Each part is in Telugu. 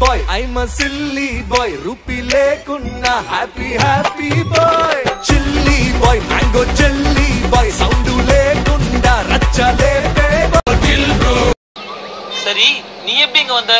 bye I'm silly boy rupee లేకున్నా happy happy boy chilly boy mango చెల్లీ బాయ్ సౌండ్ లేకుండా రచ్చలే சரி நீ எப்படி இங்க வந்த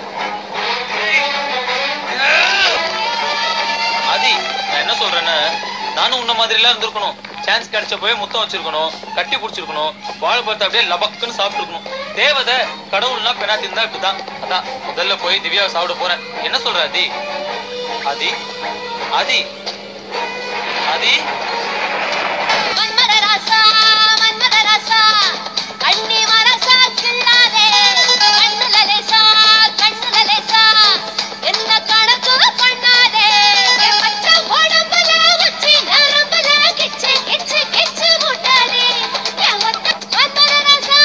ஆதி நான் என்ன சொல்றேன்னா நானும் உன்ன மாதிரி எல்லாம் இருந்திருக்கணும் சான்ஸ் கிடைச்ச போய் முத்தம் வச்சிருக்கணும் கட்டி பிடிச்சிருக்கணும் வாழைப்பழத்தை அப்படியே லபக்குன்னு சாப்பிட்டுருக்கணும் தேவதை கடவுள்னா பெனாத்தி இருந்தா இப்படிதான் அதான் முதல்ல போய் திவ்யாவை சாப்பிட போறேன் என்ன சொல்ற ஆதி ஆதி ஆதி ஆதி மன்மத ராசா மன்மத ராசா கண்ணி மனசா கிள்ளாதே கண்ணுல லேசா கண்ணுல லேசா என்ன கணக்கு பண்ணாதே என் பச்சை உடம்புல வச்சு நரம்புல கிச்சு கிச்சு கிச்சு முட்டாதே என் ஒத்த மன்மத ராசா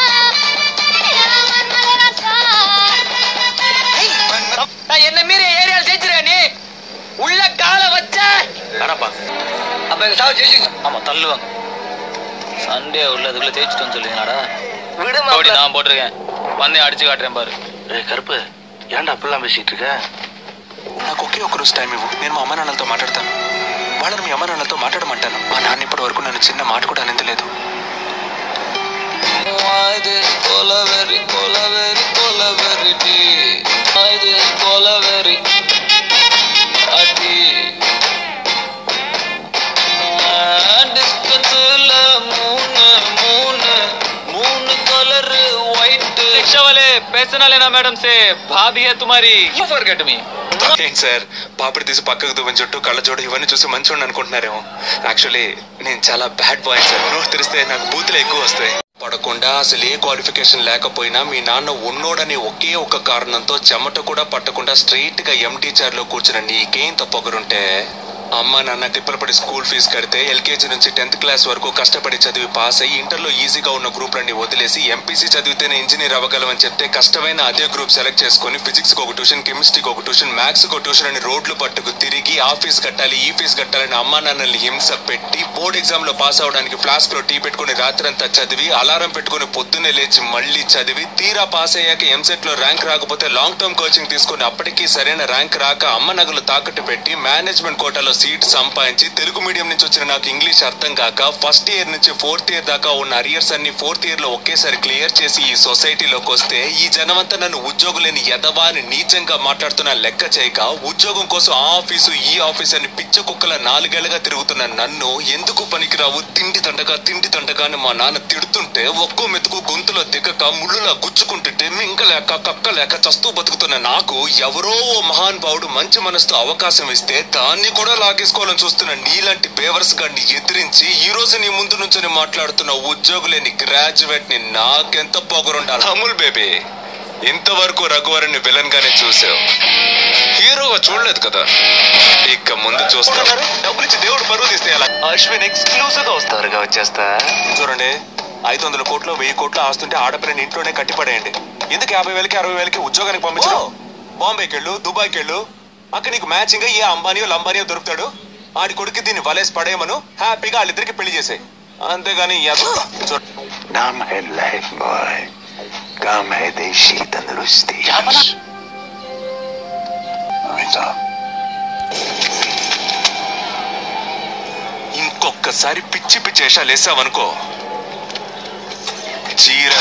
மன்மத ராசா நான் என்ன மீறி ஏரியாவில் ஜெயிச்சிருக்க நீ உள்ள கால வச்ச கடப்பா அப்ப எங்க சாவு ஜெயிச்சு ஆமா தள்ளுவாங்க சண்டே உள்ள அதுக்குள்ள ஜெயிச்சிட்டோன்னு சொல்லுவீங்களாடா விடுமா நான் போட்டிருக்கேன் வந்து அடிச்சு காட்டுறேன் பாரு రే కరుపు ఏంటి అప్పుల్లా పేసిట్టు నాకు ఒకే ఒక రోజు టైం ఇవ్వు నేను మా అమ్మ నాన్నలతో మాట్లాడతాను వాళ్ళని మీ అమ్మ నాన్నలతో మాట్లాడమంటాను మా నాన్న ఇప్పటి వరకు నన్ను చిన్న మాట కూడా అనేది లేదు కొలవెరి కొలవెరి కొలవెరి కొలవెరి అది டிஸ்பென்ஸ்ல மூணு மூணு மூணு கலர் ஒயிட் रिक्शा वाले पैसे ना लेना मैडम से भाभी है तुम्हारी यू फॉरगेट मी ఏంటి సార్ పాపిడి తీసి పక్కకు దువ్వని చుట్టూ కళ్ళజోడు ఇవన్నీ చూసి మంచోడిని అనుకుంటున్నారేమో యాక్చువల్లీ నేను చాలా బ్యాడ్ బాయ్ సార్ నోరు తెరిస్తే నాకు బూతులు ఎక్కువ వస్తాయి పడకుండా అసలు ఏ క్వాలిఫికేషన్ లేకపోయినా మీ నాన్న ఉన్నోడనే ఒకే ఒక కారణంతో చెమట కూడా పట్టకుండా స్ట్రైట్ గా ఎంటీ చైర్ లో కూర్చున్న నీకేం తప్పొగరుంటే అమ్మ నాన్న తిప్పలు పడి స్కూల్ ఫీజు కడితే ఎల్కేజీ నుంచి టెన్త్ క్లాస్ వరకు కష్టపడి చదివి పాస్ అయ్యి ఇంటర్లో ఈజీగా ఉన్న గ్రూప్లన్నీ వదిలేసి ఎంపీసీ చదివితేనే ఇంజనీర్ అవ్వగలమని చెప్తే కష్టమైన అదే గ్రూప్ సెలెక్ట్ చేసుకుని ఫిజిక్స్ ఒక ట్యూషన్ కెమిస్ట్రీకి ఒక ట్యూషన్ మ్యాథ్స్ ఒక ట్యూషన్ అని రోడ్లు పట్టుకు తిరిగి ఆ ఫీజు కట్టాలి ఈ ఫీజు కట్టాలని అమ్మా నాన్నల్ని హింస పెట్టి బోర్డ్ ఎగ్జామ్ లో పాస్ అవడానికి ఫ్లాస్క్ లో టీ పెట్టుకుని రాత్రంతా చదివి అలారం పెట్టుకుని పొద్దున్నే లేచి మళ్ళీ చదివి తీరా పాస్ అయ్యాక ఎంసెట్ లో ర్యాంక్ రాకపోతే లాంగ్ టర్మ్ కోచింగ్ తీసుకుని అప్పటికీ సరైన ర్యాంక్ రాక అమ్మ నగలు తాకట్టు పెట్టి మేనేజ్మెంట్ కోటాలో సీట్ సంపాదించి తెలుగు మీడియం నుంచి వచ్చిన నాకు ఇంగ్లీష్ అర్థం కాక ఫస్ట్ ఇయర్ నుంచి ఫోర్త్ ఇయర్ దాకా ఉన్న అరియర్స్ అన్ని ఫోర్త్ ఇయర్ లో ఒకేసారి క్లియర్ చేసి ఈ సొసైటీలోకి వస్తే ఈ జనమంతా నన్ను ఉద్యోగులేని ఎదవా అని నీచంగా మాట్లాడుతున్న లెక్క చేయక ఉద్యోగం కోసం ఆ ఆఫీసు ఈ ఆఫీస్ అని పిచ్చ కుక్కల నాలుగేళ్లుగా తిరుగుతున్న నన్ను ఎందుకు పనికిరావు తిండి తండగా తిండి తండగా అని మా నాన్న తిడుతుంటే ఒక్కో మెతుకు గొంతులో దిగక ముళ్ళులా గుచ్చుకుంటుంటే మింగలేక కక్కలేక చస్తూ బతుకుతున్న నాకు ఎవరో ఓ మహానుభావుడు మంచి మనసుతో అవకాశం ఇస్తే దాన్ని కూడా లాగేసుకోవాలని చూస్తున్న నీలాంటి బేవర్స్ గాడిని ఎదిరించి ఈ రోజు నీ ముందు నుంచొని మాట్లాడుతున్న ఉద్యోగులేని గ్రాడ్యుయేట్ ని నాకెంత పొగరుండాలి అమూల్ బేబీ ఇంతవరకు రఘువరని విలన్ గానే చూసావు హీరోగా చూడలేదు కదా ఇక ముందు చూస్తారు డబ్బులు ఇచ్చి దేవుడు పరువు తీస్తే ఎలా అశ్విన్ ఎక్స్క్లూజివ్ గా వస్తారుగా వచ్చేస్తా చూడండి ఐదు వందల కోట్లు వెయ్యి కోట్లు ఆస్తుంటే ఆడపిల్లని ఇంట్లోనే కట్టిపడేయండి ఎందుకు యాభై వేలకి అరవై వేలకి ఉద్యోగానికి పంపించడం బాంబేకి వెళ్ళు దుబాయ్కి వెళ్ళు అక్కడ నీకు మ్యాచింగ్ ఏ అంబానీయో లంబానీయో దొరుకుతాడు ఆడి కొడుకు దీన్ని వలేసి పడేయమను హ్యాపీగా వాళ్ళిద్దరికి పెళ్లి చేసాయి అంతేగాని ఎద- చూడ- नाम है लाइफ बॉय काम है देशी तंदुरुस्ती हमेशा ఇంకొకసారి పిచ్చి పిచ్చి వేషాలు వేసావనుకో చీర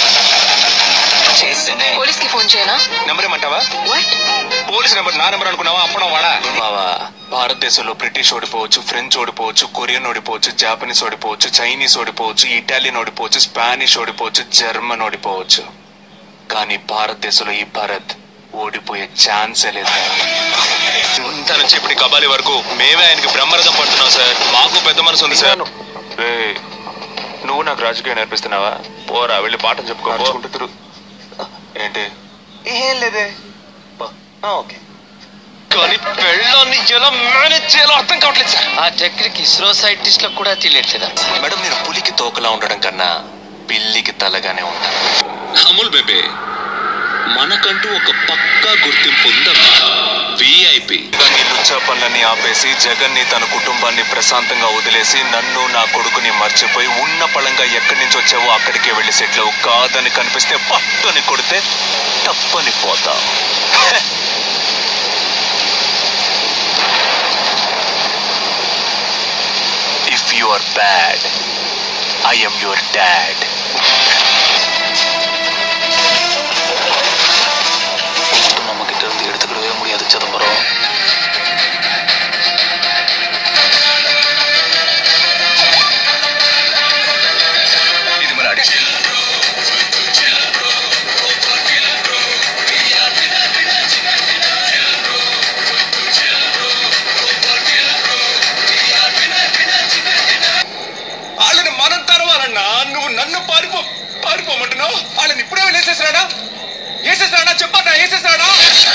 పోలీస్ కి ఫోన్ చేయనా నెంబర్ ఏమంటావా పోలీస్ నెంబర్ నా నెంబర్ అనుకున్నావా అప్పడం వాడా బావా భారతదేశంలో బ్రిటిష్ ఓడిపోవచ్చు ఫ్రెంచ్ ఓడిపోవచ్చు కొరియన్ ఓడిపోవచ్చు జాపనీస్ ఓడిపోవచ్చు చైనీస్ ఓడిపోవచ్చు ఇటాలియన్ ఓడిపోవచ్చు స్పానిష్ ఓడిపోవచ్చు జర్మన్ ఓడిపోవచ్చు కానీ భారతదేశంలో ఈ భారత్ ఓడిపోయే ఛాన్సే లేదు ఇంత నుంచి ఇప్పుడు కబాలి వరకు మేమే ఆయనకి బ్రహ్మరథం పడుతున్నాం సార్ మాకు పెద్ద మనసు ఉంది సార్ రేయ్, నువ్వు నాకు రాజకీయం నేర్పిస్తున్నావా పోరా వెళ్ళి పాఠం చెప్పుకో ఏంటి ఏం లేదే ఓకే కానీ పెళ్ళాన్ని ఎలా మేనేజ్ చేయాలో అర్థం కావట్లేదు సార్ ఆ టెక్నిక్ ఇస్రో సైంటిస్ట్ కూడా తెలియట్లేదా మేడం నేను పులికి తోకలా ఉండడం కన్నా పిల్లికి తలగానే ఉంటాను అమూల్ బేబే మనకంటూ ఒక పక్కా గుర్తింపు ఉందమ్మా విఐపి నీ లుచ్చా పనులన్నీ ఆపేసి జగన్ ని తన కుటుంబాన్ని ప్రశాంతంగా వదిలేసి నన్ను నా కొడుకుని మర్చిపోయి ఉన్న పళంగా ఎక్కడి నుంచి వచ్చావో అక్కడికే వెళ్ళి సెటిల్ అవ్వు కాదని కనిపిస్తే పట్టుని కొడితే తప్పని పోతా if you are bad I am your dad நம்ம கிட்ட இருந்து எடுத்துக்கிடவே முடியாது சிதம்பரம் இது மாதிரி அடிச்சு వాళ్ళని మనం తరవాలన్నా నువ్వు నన్ను పారిపో పారిపోమంటున్నావు వాళ్ళని ఇప్పుడే వేసేసాడా వేసేసాడా చెప్పన్నా వేసేసాడా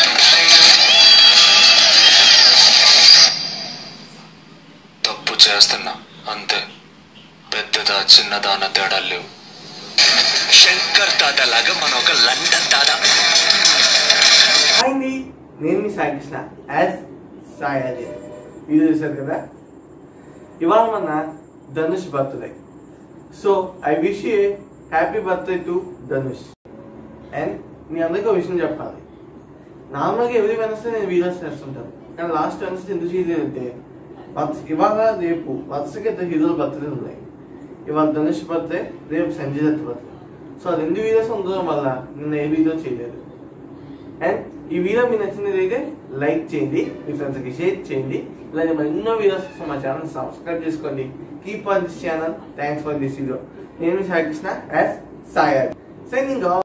తప్పు చేస్తున్నా అంతే పెద్దదా చిన్నదా అన్న తేడా లేవు శంకర్ తాత లాగా మన ఒక లండన్ తాత హాయ్ అండి నేను మీ సాయి కృష్ణ యాజ్ సాయి అదే వీడియో చూశారు కదా ఇవాళ మన Dhanush birthday so I wish a happy birthday to Dhanush and మీ అందరికీ ఒక విషయం చెప్పాలి నార్మల్గా ఎవ్రీ వెనస్డే నేను వీడియోస్ చేస్తుంటాను కానీ లాస్ట్ వెనస్డే ఎందుకు చేయలేదంటే వత్స- ఇవాళ రేపు వరుసగా ఇద్దరు హీరోల బర్త్డే ఉన్నాయి ఇవాళ ధనుష్ బర్త్డే రేపు సంజయ్ దత్ బర్త్డే సో ఆ రెండు వీడియోస్ ఉండడం వల్ల నిన్న ఏ వీడియో చేయలేదు అండ్ ఈ వీడియో మీకు నచ్చినది అయితే లైక్ చేయండి మీ ఫ్రెండ్స్కి షేర్ చేయండి ఇలాగే మరి ఎన్నో వీడియోస్ కోసం మా ఛానల్ సబ్స్క్రైబ్ చేసుకోండి keep on this channel thanks for this video నేను మీ Sai Krishna as Sai signing of